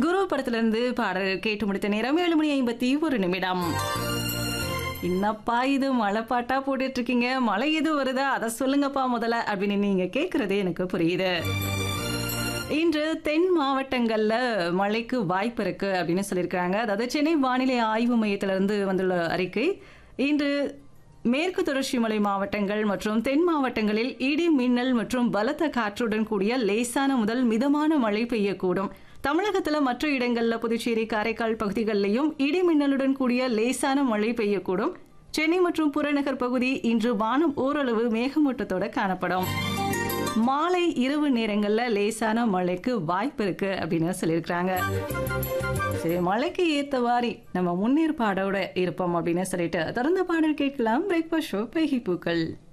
குரு படத்திலிருந்து பாடல் கேட்டு முடித்த நேரம் ஏழு மணி ஐம்பத்தி ஒரு நிமிடம் என்னப்பா இது மழை பாட்டா போட்டுட்டு இருக்கீங்க மழை எது வருதா அதை சொல்லுங்கப்பா முதல்ல அப்படின்னு நீங்க கேட்கறதே எனக்கு புரியுது இன்று தென் மாவட்டங்கள்ல மழைக்கு வாய்ப்பு இருக்கு அப்படின்னு சொல்லியிருக்காங்க அதாவது சென்னை வானிலை ஆய்வு மையத்திலிருந்து வந்துள்ள அறிக்கை இன்று மேற்கு தொடர்ச்சி மலை மாவட்டங்கள் மற்றும் தென் மாவட்டங்களில் இடி மின்னல் மற்றும் பலத்த காற்றுடன் கூடிய லேசான முதல் மிதமான மழை பெய்யக்கூடும் தமிழகத்துல மற்ற இடங்கள்ல புதுச்சேரி காரைக்கால் பகுதிகளிலையும் இடி மின்னலுடன் கூடிய லேசான மழை பெய்யக்கூடும் சென்னை மற்றும் புறநகர் பகுதி இன்று வானம் ஓரளவு மேகமூட்டத்தோட காணப்படும் மாலை இரவு நேரங்கள்ல லேசான மழைக்கு வாய்ப்பு இருக்கு அப்படின்னு சொல்லியிருக்கிறாங்க சரி மழைக்கு ஏத்த மாதிரி நம்ம முன்னேற்பாடோட இருப்போம் அப்படின்னு சொல்லிட்டு தொடர்ந்து பாடல் கேட்கலாம் பிரேக்ஃபாஸ்ட் ஷோ பெகி பூக்கள்